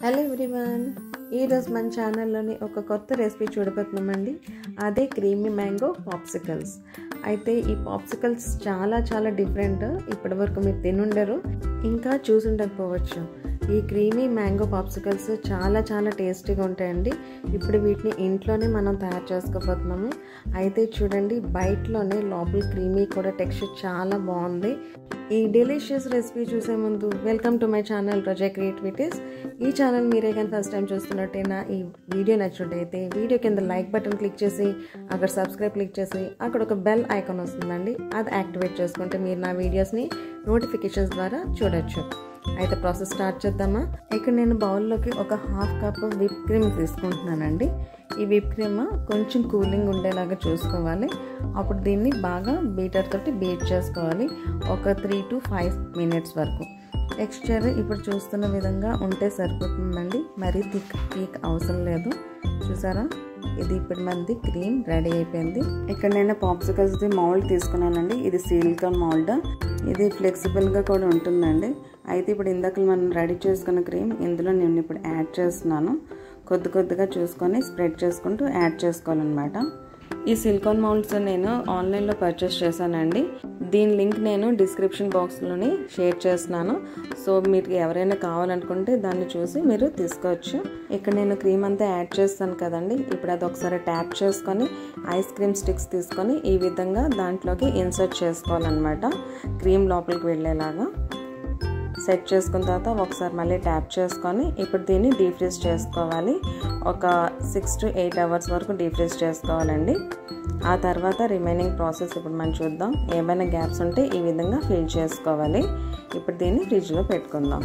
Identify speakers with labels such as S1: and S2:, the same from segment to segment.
S1: hello everyone ఈరోజు మన ఛానల్లోని ఒక కొత్త రెసిపీ చూడబోతున్నామండి అదే క్రీమీ మ్యాంగో పాప్సికల్స్ అయితే ఈ పాప్సికల్స్ చాలా చాలా డిఫరెంట్ ఇప్పటివరకు మీరు తినుండరు ఇంకా చూసుండకపోవచ్చు ఈ క్రీమీ మ్యాంగో పాప్సికల్స్ చాలా చాలా టేస్టీగా ఉంటాయండి ఇప్పుడు వీటిని ఇంట్లోనే మనం తయారు చేసుకోబోతున్నాము అయితే చూడండి బయటలోనే లోపల క్రీమీ కూడా టెక్స్చర్ చాలా బాగుంది ఈ డెలిషియస్ రెసిపీ చూసే ముందు welcome to my channel Roja creativities ఈ ఛానల్ మీరే కానీ ఫస్ట్ టైం చూస్తున్నట్టయినా ఈ వీడియో నచ్చినట్టయితే వీడియో కింద లైక్ బటన్ క్లిక్ చేసి అక్కడ సబ్స్క్రైబ్ క్లిక్ చేసి అక్కడ ఒక బెల్ ఐకాన్ వస్తుందండి అది యాక్టివేట్ చేసుకుంటే మీరు నా వీడియోస్ని నోటిఫికేషన్స్ ద్వారా చూడొచ్చు అయితే ప్రాసెస్ స్టార్ట్ చేద్దామా ఇక్కడ నేను బౌల్లోకి ఒక హాఫ్ కప్ విప్ క్రీమ్ తీసుకుంటున్నానండి ఈ విప్ క్రీమ్ కొంచెం కూలింగ్ ఉండేలాగా చూసుకోవాలి అప్పుడు దీన్ని బాగా బీటర్ తోటి బీట్ చేసుకోవాలి ఒక త్రీ టు ఫైవ్ మినిట్స్ వరకు టెక్స్చర్ ఇప్పుడు చూస్తున్న విధంగా ఉంటే సరిపోతుందండి మరీ థిక్ థిక్ అవసరం లేదు చూసారా ఇది ఇప్పుడు మనది క్రీమ్ రెడీ అయిపోయింది ఇక్కడ నేను పాప్సికల్స్ది మౌల్డ్ తీసుకున్నానండి ఇది సిలికాన్ మౌల్డ్ ఇది ఫ్లెక్సిబుల్గా కూడా ఉంటుందండి అయితే ఇప్పుడు ఇందాక మనం రెడీ చేసుకున్న క్రీమ్ ఇందులో నేను ఇప్పుడు యాడ్ చేస్తున్నాను కొద్ది కొద్దిగా చూసుకొని స్ప్రెడ్ చేసుకుంటూ యాడ్ చేసుకోవాలన్నమాట ఈ సిలికాన్ మౌల్డ్స్ నేను ఆన్లైన్లో పర్చేస్ చేశానండి దీని లింక్ నేను డిస్క్రిప్షన్ బాక్స్లోని షేర్ చేస్తున్నాను సో మీకు ఎవరైనా కావాలనుకుంటే దాన్ని చూసి మీరు తీసుకోవచ్చు ఇక్కడ నేను క్రీమ్ అంతా యాడ్ చేస్తాను కదండి ఇప్పుడు అది ఒకసారి ట్యాప్ చేసుకొని ఐస్ క్రీమ్ స్టిక్స్ తీసుకొని ఈ విధంగా దాంట్లోకి ఇన్సర్ట్ చేసుకోవాలన్నమాట క్రీమ్ లోపలికి వెళ్ళేలాగా సెట్ చేసుకున్న తర్వాత ఒకసారి మళ్ళీ ట్యాప్ చేసుకొని ఇప్పుడు దీన్ని డీఫ్రీజ్ చేసుకోవాలి ఒక సిక్స్ టు ఎయిట్ అవర్స్ వరకు డీఫ్రీజ్ చేసుకోవాలండి ఆ తర్వాత రిమైనింగ్ ప్రాసెస్ ఇప్పుడు మనం చూద్దాం ఏమైనా గ్యాప్స్ ఉంటే ఈ విధంగా ఫిల్ చేసుకోవాలి ఇప్పుడు దీన్ని ఫ్రిడ్జ్లో పెట్టుకుందాం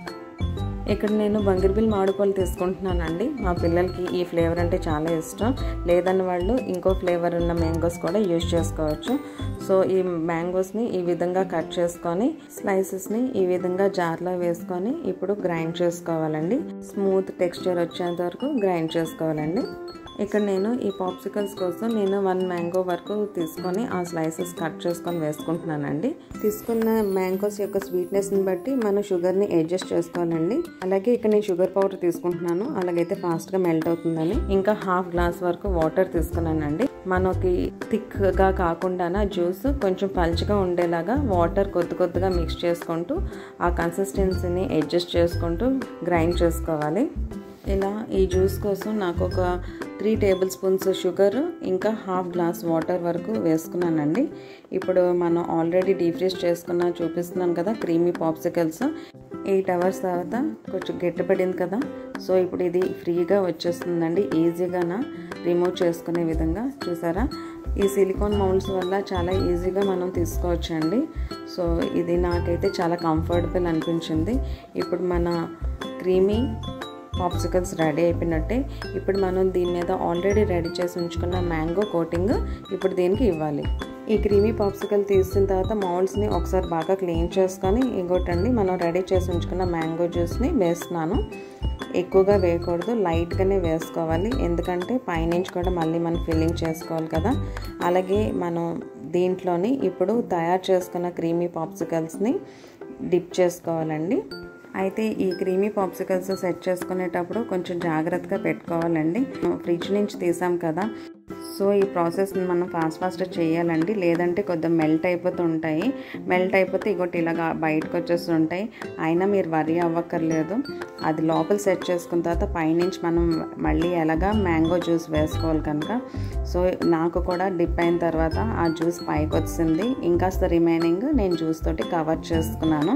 S1: ఇక్కడ నేను బంగిరిబిల్ మామిడిపళ్ళు తీసుకుంటున్నానండి మా పిల్లలకి ఈ ఫ్లేవర్ అంటే చాలా ఇష్టం లేదని వాళ్ళు ఇంకో ఫ్లేవర్ ఉన్న మ్యాంగోస్ కూడా యూజ్ చేసుకోవచ్చు సో ఈ మ్యాంగోస్ని ఈ విధంగా కట్ చేసుకొని స్లైసెస్ని ఈ విధంగా జార్లో వేసుకొని ఇప్పుడు గ్రైండ్ చేసుకోవాలండి స్మూత్ టెక్స్చర్ వచ్చేంత వరకు గ్రైండ్ చేసుకోవాలండి ఇక్కడ నేను ఈ పాప్సికల్స్ కోసం నేను వన్ మ్యాంగో వరకు తీసుకొని ఆ స్లైసెస్ కట్ చేసుకొని వేసుకుంటున్నానండి తీసుకున్న మ్యాంగోస్ యొక్క స్వీట్నెస్ని బట్టి మనం షుగర్ని అడ్జస్ట్ చేసుకోవాలండి అలాగే ఇక్కడ నేను షుగర్ పౌడర్ తీసుకుంటున్నాను అలాగైతే ఫాస్ట్గా మెల్ట్ అవుతుందని ఇంకా హాఫ్ గ్లాస్ వరకు వాటర్ తీసుకున్నానండి మనకి థిక్గా కాకుండా జ్యూస్ కొంచెం పల్చగా ఉండేలాగా వాటర్ కొద్ది కొద్దిగా మిక్స్ చేసుకుంటూ ఆ కన్సిస్టెన్సీని అడ్జస్ట్ చేసుకుంటూ గ్రైండ్ చేసుకోవాలి ఇలా ఈ జ్యూస్ కోసం నాకు ఒక త్రీ టేబుల్ స్పూన్స్ షుగర్ ఇంకా హాఫ్ గ్లాస్ వాటర్ వరకు వేసుకున్నానండి ఇప్పుడు మనం ఆల్రెడీ డీఫ్రీజ్ చేసుకున్న చూపిస్తున్నాను కదా క్రీమీ పాప్సికల్స్ ఎయిట్ అవర్స్ తర్వాత కొంచెం గట్టిపడింది కదా సో ఇప్పుడు ఇది ఫ్రీగా వచ్చేస్తుందండి ఈజీగా రిమూవ్ చేసుకునే విధంగా చూసారా ఈ సిలికాన్ మౌల్డ్స్ వల్ల చాలా ఈజీగా మనం తీసుకోవచ్చండి సో ఇది నాకైతే చాలా కంఫర్టబుల్ అనిపించింది ఇప్పుడు మన క్రీమీ పాప్సికల్స్ రెడీ అయిపోయినట్టే ఇప్పుడు మనం దీని మీద ఆల్రెడీ రెడీ చేసి ఉంచుకున్న మ్యాంగో కోటింగ్ ఇప్పుడు దీనికి ఇవ్వాలి ఈ క్రీమీ పాప్సికల్ తీసిన తర్వాత మౌల్డ్స్ని ఒకసారి బాగా క్లీన్ చేసుకొని ఇంకోటండి మనం రెడీ చేసి ఉంచుకున్న మ్యాంగో జ్యూస్ని వేస్తున్నాను ఎక్కువగా వేయకూడదు లైట్గానే వేసుకోవాలి ఎందుకంటే పైనుంచి కూడా మళ్ళీ మనం ఫిల్లింగ్ చేసుకోవాలి కదా అలాగే మనం దీంట్లోని ఇప్పుడు తయారు చేసుకున్న క్రీమీ పాప్సికల్స్ని డిప్ చేసుకోవాలండి అయితే ఈ క్రీమీ పాప్సికల్స్ సెట్ చేసుకునేటప్పుడు కొంచెం జాగ్రత్తగా పెట్టుకోవాలండి ఫ్రిడ్జ్ నుంచి తీసాం కదా సో ఈ ప్రాసెస్ మనం ఫాస్ట్ ఫాస్ట్ చేయాలండి లేదంటే కొద్దిగా మెల్ట్ అయిపోతూ ఉంటాయి మెల్ట్ అయిపోతే ఇంకోటి ఇలాగా బయటకు వచ్చేస్తుంటాయి అయినా మీరు వరి అవ్వక్కర్లేదు అది లోపల సెట్ చేసుకున్న తర్వాత పైనుంచి మనం మళ్ళీ ఎలాగా మ్యాంగో జ్యూస్ వేసుకోవాలి కనుక సో నాకు కూడా డిప్ అయిన తర్వాత ఆ జ్యూస్ పైకి వచ్చింది ఇంకాస్త రిమైనింగ్ నేను జ్యూస్ తోటి కవర్ చేసుకున్నాను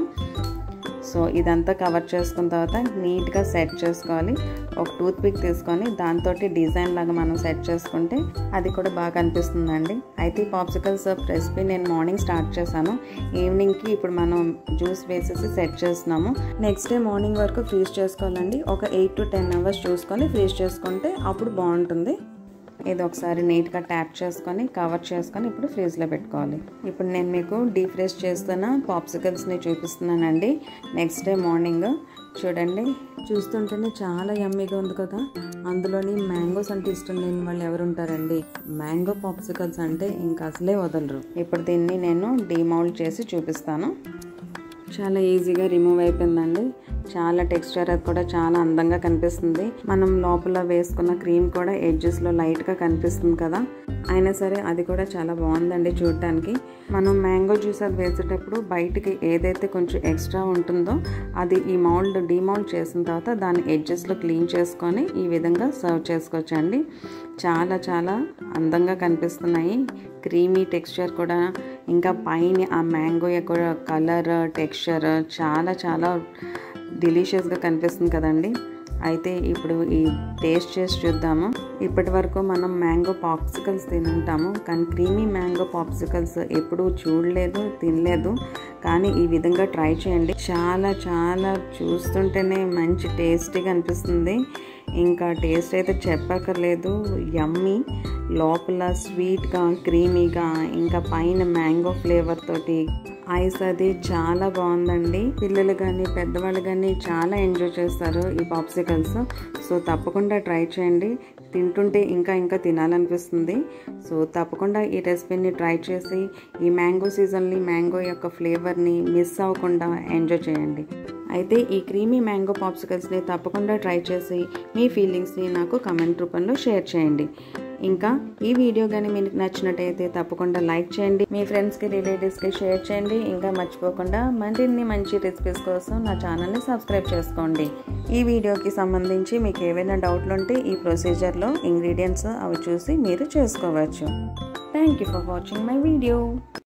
S1: సో ఇదంతా కవర్ చేసుకున్న తర్వాత నీట్గా సెట్ చేసుకోవాలి ఒక టూత్ పిక్ తీసుకొని దాంతో డిజైన్ లాగా మనం సెట్ చేసుకుంటే అది కూడా బాగా అనిపిస్తుందండి అయితే ఈ పాప్సికల్స్ రెసిపీ నేను మార్నింగ్ స్టార్ట్ చేశాను ఈవినింగ్కి ఇప్పుడు మనం జ్యూస్ వేసేసి సెట్ చేస్తున్నాము నెక్స్ట్ డే మార్నింగ్ వరకు ఫ్రీజ్ చేసుకోవాలండి ఒక ఎయిట్ టు టెన్ అవర్స్ చూసుకొని ఫ్రీజ్ చేసుకుంటే అప్పుడు బాగుంటుంది ఇది ఒకసారి నీట్గా ట్యాప్ చేసుకొని కవర్ చేసుకొని ఇప్పుడు ఫ్రీజ్లో పెట్టుకోవాలి ఇప్పుడు నేను మీకు డీప్ ఫ్రీజ్ చేస్తున్న పాప్సికల్స్ని చూపిస్తున్నానండి నెక్స్ట్ డే మార్నింగ్ చూడండి చూస్తుంటేనే చాలా యమ్మీగా ఉంది కదా అందులోని మ్యాంగోస్ అంటే ఇష్టం లేని వాళ్ళు ఎవరు ఉంటారండి మ్యాంగో పాప్సికల్స్ అంటే ఇంకా అసలే వదలరు ఇప్పుడు దీన్ని నేను డీమౌల్డ్ చేసి చూపిస్తాను చాలా ఈజీగా రిమూవ్ అయిపోయిందండి
S2: చాలా టెక్స్చర్ అది కూడా చాలా అందంగా కనిపిస్తుంది మనం లోపల వేసుకున్న క్రీమ్ కూడా ఎడ్జెస్లో లైట్గా కనిపిస్తుంది కదా అయినా సరే అది కూడా చాలా బాగుందండి చూడటానికి మనం మ్యాంగో జ్యూస్ అది వేసేటప్పుడు బయటికి ఏదైతే కొంచెం ఎక్స్ట్రా ఉంటుందో అది ఈ మౌల్డ్ డిమౌల్డ్ చేసిన తర్వాత దాని ఎడ్జెస్లో క్లీన్ చేసుకొని ఈ విధంగా సర్వ్ చేసుకోవచ్చండి చాలా చాలా అందంగా కనిపిస్తున్నాయి క్రీమీ టెక్స్చర్ కూడా ఇంకా పైన ఆ మ్యాంగో యొక్క కలర్ టెక్స్చర్ చాలా చాలా డిలీషియస్గా కనిపిస్తుంది కదండి అయితే ఇప్పుడు ఈ టేస్ట్ చేసి చూద్దాము ఇప్పటి వరకు మనం మ్యాంగో పాప్సికల్స్ తినుంటాము కానీ క్రీమీ మ్యాంగో పాప్సికల్స్ ఎప్పుడూ చూడలేదు తినలేదు కానీ ఈ విధంగా ట్రై చేయండి చాలా చాలా చూస్తుంటేనే మంచి టేస్టీగా అనిపిస్తుంది ఇంకా టేస్ట్ అయితే చెప్పక్కర్లేదు యమ్మీ లోపల స్వీట్గా క్రీమీగా ఇంకా పైన మ్యాంగో ఫ్లేవర్ తోటి ఐస్ అది చాలా బాగుందండి పిల్లలు కానీ పెద్దవాళ్ళు కానీ చాలా ఎంజాయ్ చేస్తారు ఈ పాప్సికల్స్ సో తప్పకుండా ట్రై చేయండి తింటుంటే ఇంకా ఇంకా తినాలనిపిస్తుంది సో తప్పకుండా ఈ రెసిపీని ట్రై చేసి ఈ మ్యాంగో సీజన్ని మ్యాంగో యొక్క ఫ్లేవర్ని మిస్ అవ్వకుండా ఎంజాయ్ చేయండి అయితే ఈ క్రీమీ మ్యాంగో పాప్సికల్స్ని తప్పకుండా ట్రై చేసి మీ ఫీలింగ్స్ని నాకు కమెంట్ రూపంలో షేర్ చేయండి ఇంకా ఈ వీడియో కానీ మీకు నచ్చినట్టయితే తప్పకుండా లైక్ చేయండి మీ ఫ్రెండ్స్కి రిలేటివ్స్కి షేర్ చేయండి ఇంకా మర్చిపోకుండా మరిన్ని మంచి రెసిపీస్ కోసం నా ఛానల్ని సబ్స్క్రైబ్ చేసుకోండి ఈ వీడియోకి సంబంధించి మీకు ఏవైనా డౌట్లు ఉంటే ఈ ప్రొసీజర్లో ఇంగ్రీడియంట్స్ అవి చూసి మీరు చేసుకోవచ్చు thank you for watching my video